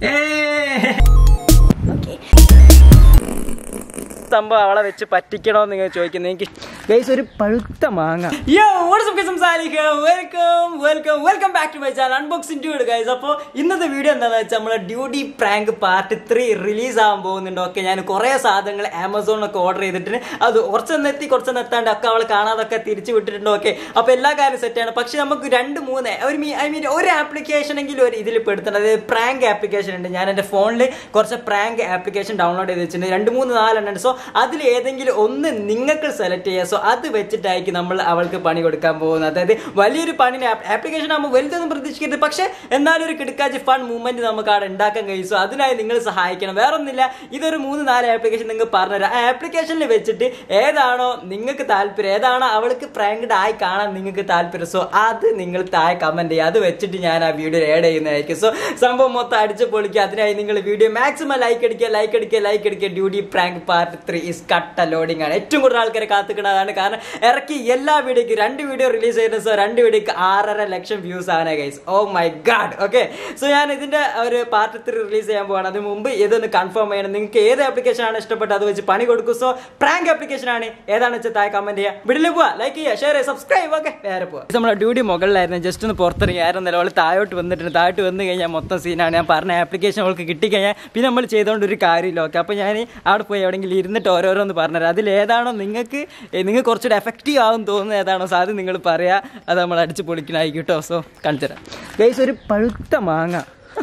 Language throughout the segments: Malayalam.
സംഭവം അവളെ വെച്ച് പറ്റിക്കണോന്ന് നിങ്ങൾ ചോദിക്കുന്നത് എനിക്ക് ഗൈസ് ഒരു പഴുത്ത മാങ്ങ yo welcome welcome welcome back to my channel unboxing dude guys അപ്പോൾ ഇന്നത്തെ വീഡിയോ എന്താണെന്ന് വെച്ചാൽ നമ്മളെ duty prank part three release ആവാൻ പോകുന്നുണ്ട് ഓക്കെ ഞാൻ കുറേ സാധനങ്ങൾ ആമസോണിലൊക്കെ ഓർഡർ ചെയ്തിട്ടുണ്ട് അത് കുറച്ചൊന്ന് എത്തി കുറച്ചൊന്ന് എത്താണ്ട് ഒക്കെ അവൾ കാണാതൊക്കെ തിരിച്ചു വിട്ടിട്ടുണ്ട് ഓക്കെ അപ്പോൾ എല്ലാ കാര്യം സെറ്റാണ് പക്ഷെ നമുക്ക് രണ്ട് മൂന്ന് ഒരു മീ ഐ മീൻ ഒരു ആപ്ലിക്കേഷൻ എങ്കിലും ഒരു ഇതിൽ പെടുത്തണം അതായത് പ്രാങ്ക് ആപ്ലിക്കേഷൻ ഉണ്ട് ഞാൻ എൻ്റെ ഫോണിൽ കുറച്ച് പ്രാങ്ക് ആപ്ലിക്കേഷൻ ഡൗൺലോഡ് ചെയ്ത് വെച്ചിട്ടുണ്ട് രണ്ട് മൂന്ന് നാലെണ്ണം ഉണ്ട് സോ അതിൽ ഏതെങ്കിലും ഒന്ന് നിങ്ങൾക്ക് സെലക്ട് ചെയ്യുക സോ അത് വെച്ചിട്ടായിരിക്കും നമ്മൾ അവൾക്ക് പണി കൊടുക്കാൻ പോകുന്നത് അതായത് വലിയൊരു പണി ആപ്ലിക്കേഷൻ ആകുമ്പോൾ വലുതൊന്നും പ്രതീക്ഷിക്കരുത് പക്ഷേ എന്നാലും ഒരു കിടക്കാച്ച് ഫൺ മൂവ്മെന്റ് നമുക്ക് അവിടെ ഉണ്ടാക്കാൻ കഴിയും സോ അതിനായി നിങ്ങൾ സഹായിക്കണം വേറെ ഒന്നില്ല ഇതൊരു മൂന്ന് നാല് ആപ്ലിക്കേഷൻ നിങ്ങൾക്ക് പറഞ്ഞുതരാം ആ ആപ്ലിക്കേഷനിൽ വെച്ചിട്ട് ഏതാണോ നിങ്ങൾക്ക് താല്പര്യം ഏതാണോ അവൾക്ക് പ്രാങ്ക്ഡ് ആയി കാണാൻ നിങ്ങൾക്ക് താല്പര്യം സോ അത് നിങ്ങൾ താഴെ കമന്റ് ചെയ്യുക അത് വെച്ചിട്ട് ഞാൻ ആ വീഡിയോ ആഡ് ചെയ്യുന്നതായിരിക്കും സോ സംഭവം മൊത്തം അടിച്ചു പൊളിക്കുക അതിനായി നിങ്ങൾ വീഡിയോ മാക്സിമം ലൈക്ക് അടിക്കുക ലൈക്ക് അടിക്കുക ലൈക്ക് അടിക്കുക duty prank part three is കട്ട ലോഡിംഗ് ആണ് ഏറ്റവും കൂടുതൽ ആൾക്കാരെ കാത്തുക്കുന്നതാണ് കാരണം ഇറക്കി എല്ലാ വീഡിയോക്ക് രണ്ട് വീഡിയോ റിലീസ് ചെയ്യുന്ന സോ രണ്ട് വീഡിയോക്ക് ആറര ലക്ഷം വ്യൂസ് ആണ് guys oh my god okay so ഞാൻ ഇതിന്റെ ഒരു പാർട്ട് ത്രീ റിലീസ് ചെയ്യാൻ പോവാണ് അതിന് മുമ്പ് ഇതൊന്ന് കൺഫേം ചെയ്യണം നിങ്ങൾക്ക് ഏത് ആപ്ലിക്കേഷൻ ആണ് ഇഷ്ടപ്പെട്ടത് അത് വെച്ച് പണി കൊടുക്കും സോ പ്രാങ്ക് ആപ്ലിക്കേഷൻ ആണ് ഏതാണെന്ന് വെച്ചാൽ താഴെ കമന്റ് ചെയ്യുക വീട്ടിൽ പോവാ ലൈക്ക് ചെയ്യുക ഷെയർ ചെയ്യുക സബ്സ്ക്രൈബ് ഓക്കെ വേറെ പോവാ നമ്മുടെ ഡ്യൂട്ടി മുകളിലായിരുന്നു ജസ്റ്റ് ഒന്ന് പുറത്തിറങ്ങി ആരും നില അവൾ താഴോട്ട് വന്നിട്ടുണ്ട് താഴോട്ട് വന്നു കഴിഞ്ഞാൽ മൊത്തം സീനാണ് ഞാൻ പറഞ്ഞ ആപ്ലിക്കേഷൻ അവൾക്ക് കിട്ടിക്കഴിഞ്ഞാൽ പിന്നെ നമ്മൾ ചെയ്തുകൊണ്ട് ഒരു കാര്യമില്ല ഓക്കെ അപ്പോൾ ഞാൻ അവിടെ പോയി എവിടെയെങ്കിലും ഇരുന്നിട്ട് ഓരോരോന്ന് പറഞ്ഞുതരാം അതിൽ ഏതാണോ നിങ്ങൾക്ക് നിങ്ങൾക്ക് കുറച്ചുകൂടെ എഫക്റ്റീവ് ആവും തോന്നുന്നത് ഏതാണോ സോ അത് നിങ്ങൾ പറയാ അത് നമ്മൾ അടിച്ച് പൊളിക്കണായിരിക്കും കേട്ടോ സോ കാണിച്ചു തരാം ഗൈസ് ഒരു പഴുത്ത മാങ്ങ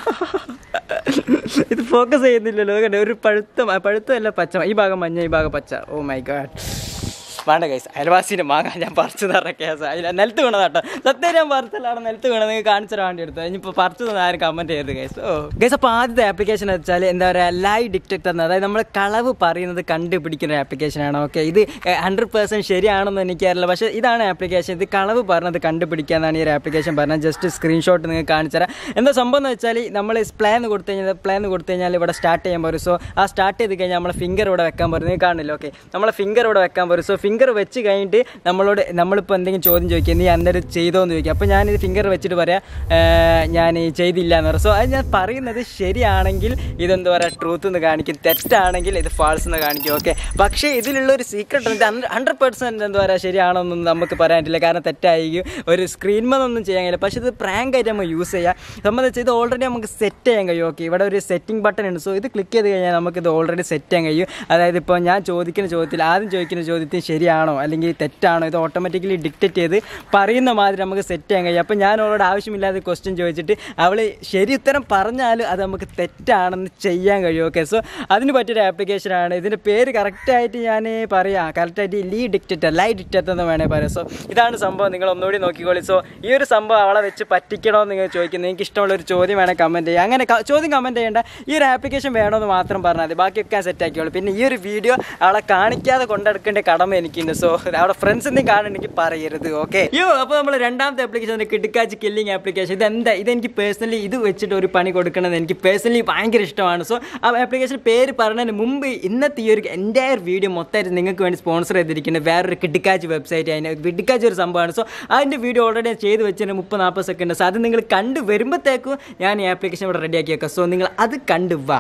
ഇത് ഫോക്കസ് ചെയ്യുന്നില്ലല്ലോ കണ്ടോ ഒരു പഴുത്ത മ- പഴുത്തല്ല പച്ച ഈ ഭാഗം മഞ്ഞ ഈ ഭാഗം പച്ച ഓ മൈ ഗാഡ് വേണ്ട ഗൈസ് അയൽവാസിന്റെ മാങ്ങ ഞാൻ പറിച്ചു തറ കേസ് അതിൽ നിലത്ത് വീണതാട്ടോ സത്യം ഞാൻ പറിച്ചല്ലാണ് നിലത്ത് വീണത് നിങ്ങൾക്ക് കാണിച്ചു തരാൻ വേണ്ടി എടുത്തത് ഇനിയിപ്പോൾ പറിച്ചു തന്നെ ആരും കമന്റ് ചെയ്യരുത് ഗൈസ് ഓ ഗൈസ് അപ്പോൾ ആദ്യത്തെ ആപ്ലിക്കേഷൻ വെച്ചാൽ എന്താ പറയുക ലൈവ് ഡിറ്റക്ടർ എന്ന് അതായത് നമ്മൾ കളവ് പറയുന്നത് കണ്ടുപിടിക്കുന്ന ഒരു ആപ്ലിക്കേഷനാണ് ഓക്കെ ഇത് ഹൺഡ്രഡ് പേഴ്സൻറ്റ് ശരിയാണെന്ന് എനിക്കറിയില്ല പക്ഷേ ഇതാണ് ആപ്ലിക്കേഷൻ ഇത് കളവ് പറഞ്ഞത് കണ്ടുപിടിക്കാന്നാണ് ഈ ഒരു ആപ്ലിക്കേഷൻ പറഞ്ഞത് ജസ്റ്റ് സ്ക്രീൻഷോട്ട് നിങ്ങൾക്ക് കാണിച്ചു തരാം എന്താ സംഭവം എന്ന് വെച്ചാൽ നമ്മൾ പ്ലേ എന്ന് കൊടുത്തു കഴിഞ്ഞാൽ പ്ലേ എന്ന് കൊടുത്തു കഴിഞ്ഞാൽ ഇവിടെ സ്റ്റാർട്ട് ചെയ്യാൻ പോരും സോ ആ സ്റ്റാർട്ട് ചെയ്ത് കഴിഞ്ഞാൽ നമ്മളെ ഫിംഗർ ഇവിടെ വെക്കാൻ പോരും നിങ്ങൾക്ക് കാണില്ല ഓക്കെ നമ്മളെ ഫിംഗർ ഇവിടെ വെക്കാൻ പോരും സോ ഫിംഗർ വെച്ച് കഴിഞ്ഞിട്ട് നമ്മളോട് നമ്മളിപ്പോൾ എന്തെങ്കിലും ചോദ്യം ചോദിക്കുക നീ അന്നേരം ചെയ്തോ എന്ന് ചോദിക്കുക അപ്പോൾ ഞാനിത് ഫിംഗർ വെച്ചിട്ട് പറയാം "ഏർ, ഞാൻ ഈ ചെയ്തില്ല എന്ന് പറയും സോ അത് ഞാൻ പറയുന്നത് ശരിയാണെങ്കിൽ ഇതെന്താ പറയുക ട്രൂത്ത് എന്ന് കാണിക്കും തെറ്റാണെങ്കിൽ ഇത് ഫാൾസ് എന്ന് കാണിക്കും ഓക്കെ പക്ഷേ ഇതിലുള്ള ഒരു സീക്രട്ട് ഉണ്ട് ഹൺഡ്രഡ് പെർസെൻറ്റ് എന്താ പറയുക ശരിയാണോന്നൊന്നും നമുക്ക് പറയാൻ പറ്റില്ല കാരണം തെറ്റായിരിക്കും ഒരു സ്ക്രീൻമെന്നൊന്നും ചെയ്യാൻ കഴിയില്ല പക്ഷേ ഇത് പ്രാങ്ക് ആയിട്ട് നമുക്ക് യൂസ് ചെയ്യാം സംബന്ധിച്ച് ഇത് ഓൾറെഡി നമുക്ക് സെറ്റ് ചെയ്യാൻ കഴിയും ഓക്കെ ഇവിടെ ഒരു സെറ്റിംഗ് ബട്ടൺ ഉണ്ട് സോ ഇത് ക്ലിക്ക് ചെയ്ത് കഴിഞ്ഞാൽ നമുക്ക് ഇത് ഓൾറെഡി സെറ്റ് ചെയ്യാൻ കഴിയും അതായത് ഇപ്പോൾ ഞാൻ ചോദിക്കുന്ന ചോദ്യത്തിൽ ആദ്യം ചോദിക്കുന്ന ചോദ്യത്തിൽ ശരിയാണോ അല്ലെങ്കിൽ തെറ്റാണോ ഇത് ഓട്ടോമാറ്റിക്കലി ഡിക്റ്റേറ്റ് ചെയ്ത് പറയുന്ന മാതിരി നമുക്ക് സെറ്റ് ചെയ്യാൻ കഴിയും അപ്പോൾ ഞാൻ അവളോട് ആവശ്യമില്ലാതെ ക്വസ്റ്റ്യൻ ചോദിച്ചിട്ട് അവൾ ശരി ഉത്തരം പറഞ്ഞാലും അത് നമുക്ക് തെറ്റാണെന്ന് ചെയ്യാൻ കഴിയും ഓക്കെ സോ അതിന് പറ്റിയൊരു ആപ്ലിക്കേഷനാണ് ഇതിൻ്റെ പേര് കറക്റ്റായിട്ട് ഞാൻ പറയാം കറക്റ്റായിട്ട് ലീ ഡിക്റ്റേറ്റർ ലൈ ഡിക്റ്റേറ്റർ എന്ന് വേണേൽ പറയാം സോ ഇതാണ് സംഭവം നിങ്ങൾ ഒന്നുകൂടി നോക്കിക്കോളി സോ ഈ ഒരു സംഭവം അവളെ വെച്ച് പറ്റിക്കണമെന്ന് നിങ്ങൾ ചോദിക്കുന്നത് എനിക്ക് ഇഷ്ടമുള്ള ഒരു ചോദ്യം വേണേൽ കമൻറ്റ് ചെയ്യുക അങ്ങനെ ക- ചോദ്യം കമൻറ്റ് ചെയ്യേണ്ട ഈ ഒരു ആപ്ലിക്കേഷൻ വേണമെന്ന് മാത്രം പറഞ്ഞാൽ മതി ബാക്കിയൊക്കെ സെറ്റ് ആക്കിയോളൂ പിന്നെ ഈ ഒരു വീഡിയോ അവളെ കാണിക്കാതെ കൊണ്ടെടുക്കേണ്ട കടമ എനിക്കുണ്ട് സോ അവിടെ ഫ്രണ്ട്സ് എന്തെങ്കിലും കാണുന്നുണ്ടെങ്കിൽ പറയരുത് ഓക്കെ യോ അപ്പോൾ നമ്മൾ രണ്ടാമത്തെ ആപ്ലിക്കേഷൻ കിടുക്കാച്ച് കില്ലിംഗ് ആപ്ലിക്കേഷൻ ഇത് എന്താ ഇത് എനിക്ക് പേഴ്സണലി ഇത് വെച്ചിട്ട് ഒരു പണി കൊടുക്കണമെന്ന് എനിക്ക് പേഴ്സണലി ഭയങ്കര ഇഷ്ടമാണ് സോ ആ ആപ്ലിക്കേഷൻ പേര് പറഞ്ഞതിന് മുമ്പ് ഇന്നത്തെ ഈ ഒരു എൻ്റെ വീഡിയോ മൊത്തമായിട്ട് നിങ്ങൾക്ക് വേണ്ടി സ്പോൺസർ ചെയ്തിരിക്കുന്നത് വേറൊരു കിടുക്കാച്ച് വെബ്സൈറ്റ് അതിന് കിടുക്കാച്ച് ഒരു സംഭവമാണ് സോ അതിൻ്റെ വീഡിയോ ഓൾറെഡി ചെയ്ത് വെച്ചതിന് മുപ്പത് നാൽപ്പത് സെക്കൻഡ് സോ അത് നിങ്ങൾ കണ്ട് വരുമ്പോഴത്തേക്കും ഞാൻ ഈ ആപ്ലിക്കേഷൻ ഇവിടെ റെഡിയാക്കി വെക്കാം സോ നിങ്ങൾ അത് കണ്ടു വാ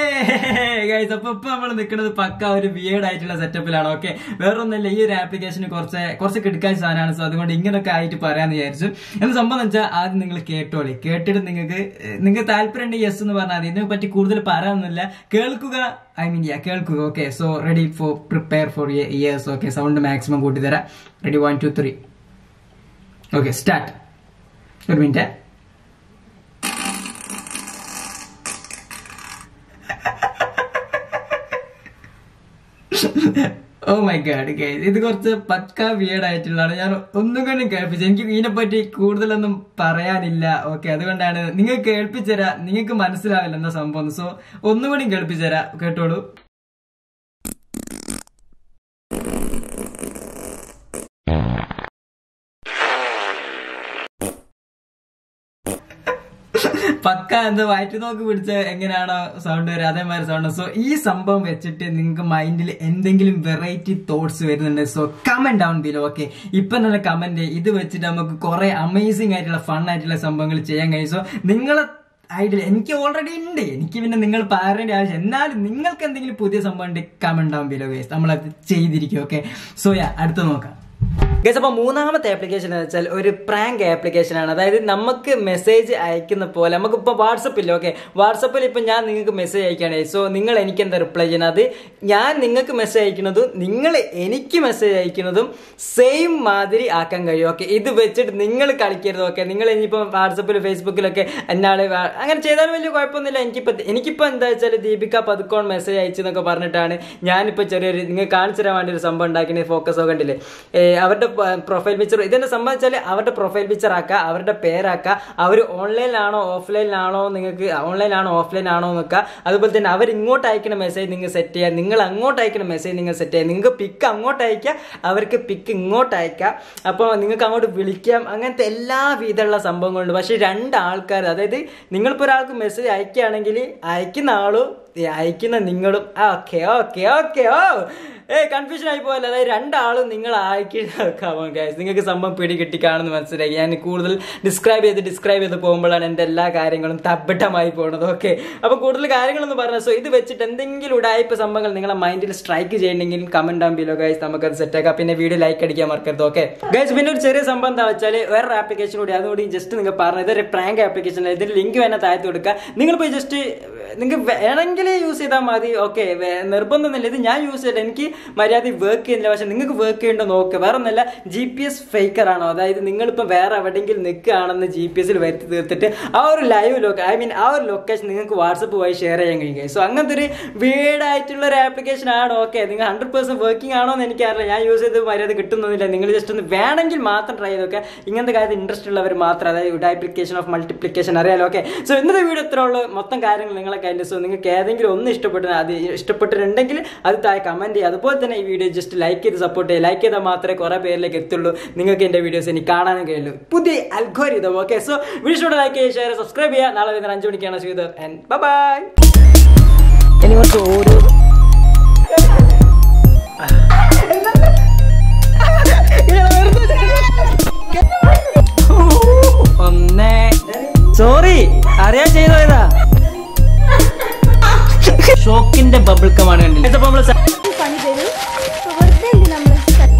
ഗൈസ് അപ്പൊ ഇപ്പൊ നമ്മൾ നിൽക്കുന്നത് പക്ക ഒരു വിയേഡ് ആയിട്ടുള്ള സെറ്റപ്പിലാണ് ഓക്കെ വേറൊന്നുമില്ല ഈ ഒരു ആപ്ലിക്കേഷന് കുറച്ച് കുറച്ച് കിടക്കാൻ സാധനമാണ് സോ അതുകൊണ്ട് ഇങ്ങനൊക്കെ ആയിട്ട് പറയാന്ന് വിചാരിച്ചു എന്ത് സംഭവം എന്ന് വെച്ചാൽ ആദ്യം നിങ്ങൾ കേട്ടോളി കേട്ടിട്ട് നിങ്ങൾക്ക് നിങ്ങൾക്ക് താല്പര്യം ഉണ്ട് യെസ് എന്ന് പറഞ്ഞാൽ മതി ഇതിനെ പറ്റി കൂടുതൽ പറയാനൊന്നുമില്ല കേൾക്കുക ഐ മീൻ യാ കേൾക്കുക okay so ready for prepare for ears okay sound maximum കൂട്ടി തരാം ready one two three okay start ഒരു minute oh my god guys ഇത് കുറച്ച് പക്ക വിയേഡ് ആയിട്ടുള്ളതാണ് ഞാൻ ഒന്നും കൊണ്ടും കേൾപ്പിച്ചു എനിക്ക് ഇതിനെപ്പറ്റി കൂടുതലൊന്നും പറയാനില്ല ഓക്കെ അതുകൊണ്ടാണ് നിങ്ങൾ കേൾപ്പിച്ചുതരാ നിങ്ങൾക്ക് മനസ്സിലാവില്ല എന്താ സംഭവം സോ ഒന്നുകൂടി കേൾപ്പിച്ചുതരാ കേട്ടോളൂ പക്ക എന്താ വയറ്റ് നോക്ക് പിടിച്ച എങ്ങനെയാണോ സൗണ്ട് വരിക അതേമാതിരി സൗണ്ട് സോ ഈ സംഭവം വെച്ചിട്ട് നിങ്ങൾക്ക് മൈൻഡിൽ എന്തെങ്കിലും വെറൈറ്റി തോട്ട്സ് വരുന്നുണ്ട് so comment down below okay ഇപ്പൊ തന്നെ കമന്റ് ഇത് വെച്ചിട്ട് നമുക്ക് കുറെ അമേസിംഗ് ആയിട്ടുള്ള ഫൺ ആയിട്ടുള്ള സംഭവങ്ങൾ ചെയ്യാൻ കഴിയും സോ നിങ്ങളെ ഐഡിയ എനിക്ക് ഓൾറെഡി ഉണ്ട് എനിക്ക് പിന്നെ നിങ്ങൾ പറയേണ്ട ആവശ്യം എന്നാലും നിങ്ങൾക്ക് എന്തെങ്കിലും പുതിയ സംഭവം ഉണ്ട് കമന്റ് ഡൗൺ ബിലോ ഗൈസ് നമ്മളത് ചെയ്തിരിക്കും ഓക്കെ സോ യാ അടുത്ത് നോക്കാം ഗൈസ് അപ്പോൾ മൂന്നാമത്തെ ആപ്ലിക്കേഷൻ എന്ന് വെച്ചാൽ ഒരു പ്രാങ്ക് ആപ്ലിക്കേഷൻ ആണ് അതായത് നമുക്ക് മെസ്സേജ് അയക്കുന്ന പോലെ നമുക്ക് ഇപ്പോൾ വാട്സപ്പില്ല ഓക്കെ വാട്സപ്പിൽ ഇപ്പം ഞാൻ നിങ്ങൾക്ക് മെസ്സേജ് അയക്കുകയാണ് സോ നിങ്ങൾ എനിക്ക് എന്താ റിപ്ലൈ ചെയ്യണം അത് ഞാൻ നിങ്ങൾക്ക് മെസ്സേജ് അയക്കുന്നതും നിങ്ങൾ എനിക്ക് മെസ്സേജ് അയക്കുന്നതും സെയിം മാതിരി ആക്കാൻ കഴിയും ഓക്കെ ഇത് വെച്ചിട്ട് നിങ്ങൾ കളിക്കരുത് ഓക്കെ നിങ്ങൾ ഇനിയിപ്പോൾ വാട്സപ്പിൽ ഫേസ്ബുക്കിലൊക്കെ എന്നാള് വാ- അങ്ങനെ ചെയ്താലും വലിയ കുഴപ്പമൊന്നുമില്ല എനിക്കിപ്പോൾ എനിക്കിപ്പോൾ എന്താ വെച്ചാൽ ദീപിക പതുക്കോൺ മെസ്സേജ് അയച്ചെന്നൊക്കെ പറഞ്ഞിട്ടാണ് ഞാനിപ്പോൾ ചെറിയൊരു നിങ്ങൾ കാണിച്ചു തരാൻ വേണ്ടി ഒരു സംഭവം ഉണ്ടാക്കിയത് ഫോക്കസ് ഒക്കെ കണ്ടില്ലേ ഏ, അവരുടെ പ്രൊഫൈൽ പിക്ചർ ഇതെന്നെ സംബന്ധിച്ചാൽ അവരുടെ പ്രൊഫൈൽ പിക്ചർ ആക്കുക അവരുടെ പേരാക്കുക അവർ ഓൺലൈനിലാണോ ഓഫ്ലൈനിലാണോ നിങ്ങൾക്ക് ഓൺലൈനാണോ ഓഫ്ലൈൻ ആണോ നോക്കുക അതുപോലെ തന്നെ അവർ ഇങ്ങോട്ട് അയക്കുന്ന മെസ്സേജ് നിങ്ങൾ സെറ്റ് ചെയ്യുക നിങ്ങൾ അങ്ങോട്ട് അയക്കുന്ന മെസ്സേജ് നിങ്ങൾ സെറ്റ് ചെയ്യുക നിങ്ങൾക്ക് പിക്ക് അങ്ങോട്ട് അയക്കുക അവർക്ക് പിക്ക് ഇങ്ങോട്ട് അയക്കാം അപ്പോൾ നിങ്ങൾക്ക് അങ്ങോട്ട് വിളിക്കാം അങ്ങനത്തെ എല്ലാ വിധമുള്ള സംഭവങ്ങളുണ്ട് പക്ഷേ രണ്ട് ആൾക്കാർ അതായത് നിങ്ങളിപ്പോൾ ഒരാൾക്ക് മെസ്സേജ് അയക്കുകയാണെങ്കിൽ അയക്കുന്ന ആളും ഈ അയക്കുന്ന നിങ്ങളും ഓക്കെ ഓക്കെ ഓക്കെ ഓ ഏ കൺഫ്യൂഷൻ ആയി പോയല്ലോ അതായത് രണ്ടാളും നിങ്ങൾ അയക്കുന്ന ഗൈസ് നിങ്ങൾക്ക് സംഭവം പിടി കിട്ടിക്കാണെന്ന് മനസ്സിലാക്കി ഞാൻ കൂടുതൽ ഡിസ്ക്രൈബ് ചെയ്ത് ഡിസ്ക്രൈബ് ചെയ്ത് പോകുമ്പോഴാണ് എൻ്റെ എല്ലാ കാര്യങ്ങളും തബ്ബട്ടമായി പോകുന്നത് ഓക്കെ അപ്പോൾ കൂടുതൽ കാര്യങ്ങളൊന്നും പറഞ്ഞത് സോ ഇത് വെച്ചിട്ട് എന്തെങ്കിലും ഉടായ്പ സംഭവങ്ങൾ നിങ്ങളെ മൈൻഡിൽ സ്ട്രൈക്ക് ചെയ്യണമെങ്കിൽ കമന്റ് ഡൗൺ ബിലോ ഗൈസ് നമുക്കത് സെറ്റ് ആക്കാം പിന്നെ വീഡിയോ ലൈക്ക് അടിക്കാൻ മറക്കരുത് ഓക്കെ ഗൈസ് പിന്നെ ഒരു ചെറിയ സംഭവം എന്താ വെച്ചാൽ വേറൊരു ആപ്ലിക്കേഷൻ കൂടി അതുകൂടി ജസ്റ്റ് നിങ്ങൾ പറഞ്ഞത് ഇതൊരു പ്രാങ്ക് ആപ്ലിക്കേഷൻ ഇതിന്റെ ലിങ്ക് വേണേൽ താഴ്ത്തി കൊടുക്കുക നിങ്ങൾ പോയി ജസ്റ്റ് നിങ്ങൾക്ക് വേണമെങ്കിൽ യൂസ് ചെയ്താൽ മതി ഓക്കെ നിർബന്ധമൊന്നുമില്ല ഇത് ഞാൻ യൂസ് ചെയ്തിട്ട് എനിക്ക് മര്യാദ വർക്ക് ചെയ്യുന്നില്ല പക്ഷെ നിങ്ങൾക്ക് വർക്ക് ചെയ്യേണ്ടോ നോക്കുക വേറെ ഒന്നല്ല ജി പി എസ് ഫേക്കർ ആണോ അതായത് നിങ്ങളിപ്പോൾ വേറെ എവിടെയെങ്കിലും നിൽക്കുകയാണെന്ന് ജി പി എസിൽ വരുത്തി തീർത്തിട്ട് ആ ഒരു ലൈവ് ലൊക്കെ ഐ മീൻ ആ ഒരു ലൊക്കേഷൻ നിങ്ങൾക്ക് വാട്സപ്പ് വഴി ഷെയർ ചെയ്യാൻ കഴിയും സോ അങ്ങനത്തെ ഒരു വീടായിട്ടുള്ള ഒരു ആപ്ലിക്കേഷൻ ആണ് ഓക്കെ നിങ്ങൾ ഹൺഡ്രഡ് പെർസെന്റ് വർക്കിംഗ് ആണോ എന്ന് എനിക്കറിയില്ല ഞാൻ യൂസ് ചെയ്ത് മര്യാദ കിട്ടുന്നൊന്നുമില്ല നിങ്ങൾ ജസ്റ്റ് ഒന്ന് വേണമെങ്കിൽ മാത്രം ട്രൈ ചെയ്തൊക്കെ ഇങ്ങനത്തെ കാര്യത്തിൽ ഇൻട്രസ്റ്റ് ഉള്ളവർ മാത്രം അതായത് ഡൈപ്ലിക്കേഷൻ ഓഫ് മൾട്ടിപ്ലിക്കേഷൻ അറിയാലോ ഓക്കെ സോ ഇന്നത്തെ വീഡിയോ ഇത്ര ഉള്ളൂ മൊത്തം കാര്യങ്ങൾ നിങ്ങളെ കയ്യിൽ സോ നിങ്ങൾക്ക് ഏതെങ്കിലും ഒന്ന് ഇഷ്ടപ്പെട്ട അത് ഇഷ്ടപ്പെട്ടിട്ടുണ്ടെങ്കിൽ അത് താഴെ കമന്റ് ചെയ്യുക അതുപോലെ തന്നെ ഈ വീഡിയോ ജസ്റ്റ് ലൈക്ക് ചെയ്ത് സപ്പോർട്ട് ചെയ്യുക ലൈക്ക് ചെയ്താൽ മാത്രമേ കുറേ പേരിലേക്ക് എത്തുള്ളൂ നിങ്ങൾക്ക് എൻ്റെ വീഡിയോസ് എനിക്ക് കാണാനും കഴിയുള്ളൂ പുതിയ algorithm okay so video like ചെയ്യുക ഷെയർ സബ്സ്ക്രൈബ് ചെയ്യുക നാളെ വരുന്ന അഞ്ച് മണിക്കാണ് ചെയ്തത് ആൻഡ് ബൈ ഇനി കുറച്ച് ഓരോ ഒന്നേ സോറി അറിയാൻ ചെയ്തോ ഇതാ ഷോക്കിന്റെ ബബിൾക്കമാണ് കണ്ടില്ല ഇതിപ്പോ നമ്മള് സ- പണി തരൂ വെറുതെ എന്തിനാ നമ്മള്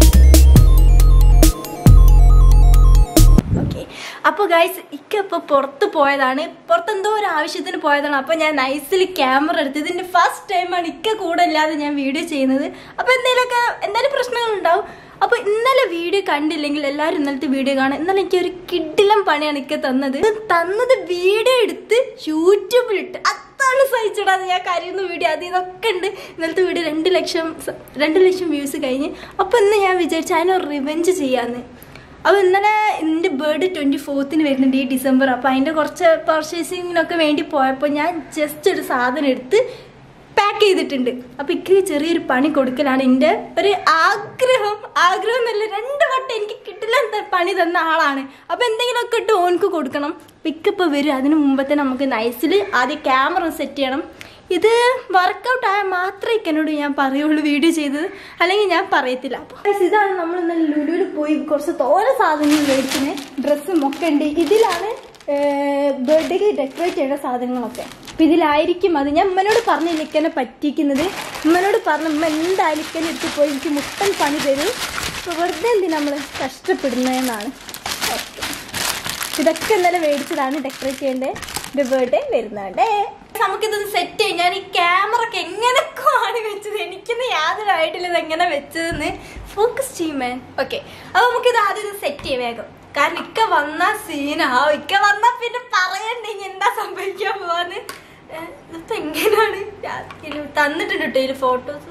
ഓക്കെ അപ്പോൾ ഗൈസ് ഇക്ക ഇപ്പോൾ പുറത്ത് പോയതാണ് പുറത്ത് എന്തോ ഒരു ആവശ്യത്തിന് പോയതാണ് അപ്പോൾ ഞാൻ നൈസിൽ ക്യാമറ എടുത്ത് ഇതിൻ്റെ ഫസ്റ്റ് ടൈമാണ് ഇക്ക കൂടെ ഇല്ലാതെ ഞാൻ വീഡിയോ ചെയ്യുന്നത് അപ്പോൾ എന്തെങ്കിലുമൊക്കെ എന്തായാലും പ്രശ്നങ്ങളുണ്ടാവും അപ്പോൾ ഇന്നലെ വീഡിയോ കണ്ടില്ലെങ്കിൽ എല്ലാവരും ഇന്നലത്തെ വീഡിയോ കാണാം ഇന്നലെ എനിക്ക് ഒരു കിഡിലം പണിയാണ് ഇക്ക തന്നത് ഇത് തന്നത് വീഡിയോ എടുത്ത് യൂട്യൂബിലിട്ട് അതാണ് സഹിച്ചിടാതെ ഞാൻ കരയുന്ന വീഡിയോ അത് ഇതൊക്കെ ഉണ്ട് ഇന്നലത്തെ വീഡിയോ രണ്ട് ലക്ഷം സ- രണ്ട് ലക്ഷം വ്യൂസ് കഴിഞ്ഞ് അപ്പോൾ ഇന്ന് ഞാൻ വിചാരിച്ചു അതിനൊരു റിവെഞ്ച് ചെയ്യാമെന്ന് അപ്പോൾ ഇന്നലെ എൻ്റെ ബർത്ത്ഡേ ട്വൻറ്റി ഫോർത്തിന് വരുന്നുണ്ട് ഈ ഡിസംബർ അപ്പോൾ അതിൻ്റെ കുറച്ച് പർച്ചേസിങ്ങിനൊക്കെ വേണ്ടി പോയപ്പോൾ ഞാൻ ജസ്റ്റ് ഒരു സാധനം എടുത്ത് പാക്ക് ചെയ്തിട്ടുണ്ട് അപ്പോൾ ഇക്ക് ചെറിയൊരു പണി കൊടുക്കലാണ് എൻ്റെ ഒരു ആഗ്രഹം ആഗ്രഹം എന്നല്ല രണ്ട് വട്ടം എനിക്ക് കിട്ടില്ല എന്ന് പണി തന്ന ആളാണ് അപ്പോൾ എന്തെങ്കിലുമൊക്കെ ഇട്ട് ഓനക്ക് കൊടുക്കണം പിക്കപ്പ് വരും അതിന് മുമ്പത്തെ നമുക്ക് നൈസിൽ ആദ്യം ക്യാമറ സെറ്റ് ചെയ്യണം ഇത് വർക്കൗട്ട് ആയാൽ മാത്രമേ എന്നോട് ഞാൻ പറയുള്ളൂ വീഡിയോ ചെയ്തത് അല്ലെങ്കിൽ ഞാൻ പറയത്തില്ല അപ്പോൾ ഇതാണ് നമ്മൾ ഇന്നലെ ലുലുവിൽ പോയി കുറച്ച് തോര സാധനങ്ങൾ മേടിക്കുന്നത് ഡ്രസ്സും ഒക്കെ ഉണ്ട് ഇതിലാണ് ബർത്ത്ഡേക്ക് ഡെക്കറേറ്റ് ചെയ്യേണ്ട സാധനങ്ങളൊക്കെ അപ്പം ഇതിലായിരിക്കും അത് ഞാൻ ഉമ്മനോട് പറഞ്ഞില്ല ഇക്കനെ പറ്റിക്കുന്നത് ഉമ്മനോട് പറഞ്ഞു ഉമ്മ എന്തായാലും ഇക്കനെ എടുത്ത് പോയി എനിക്ക് മുട്ടൻ പണി തരും അപ്പോൾ വെറുതെ എന്തിനാ നമ്മൾ കഷ്ടപ്പെടുന്നതെന്നാണ് ഓക്കെ ഇതൊക്കെ ഇന്നലെ മേടിച്ചതാണ് ഡെക്കറേറ്റ് ചെയ്യേണ്ടത് എൻ്റെ ബർത്ത്ഡേ വരുന്നുണ്ടേ നമുക്കിത് സെറ്റ് ചെയ്യാം ഞാൻ ഈ ക്യാമറ ഒക്കെ എങ്ങനെയൊക്കെയാണ് വെച്ചത് എനിക്കൊന്നും യാതൊരു ആയിട്ടില്ല ഇത് എങ്ങനെ വെച്ചതെന്ന് ഫോക്കസ് ചെയ്യുമേ ഓക്കെ അപ്പൊ നമുക്കിത് ആദ്യം ഇത് സെറ്റ് ചെയ്യാം വേഗം കാരണം ഇക്ക വന്ന സീനാവും ഇക്ക വന്നാ പിന്നെ പറയണ്ടേ ഇനി എന്താ സംഭവിക്കാൻ പോവാന്ന് ഏഹ്, ഇതിപ്പോ എങ്ങനെയാണ് ഞാൻ- ഇത് തന്നിട്ടുണ്ട് കേട്ടോ ഇതിൽ ഫോട്ടോസ്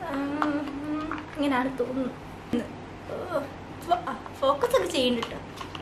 ഇങ്ങനെയാണ് തോന്നുന്നു ഫോക്കസ് ഒക്കെ ചെയ്യുന്നുണ്ട് കേട്ടോ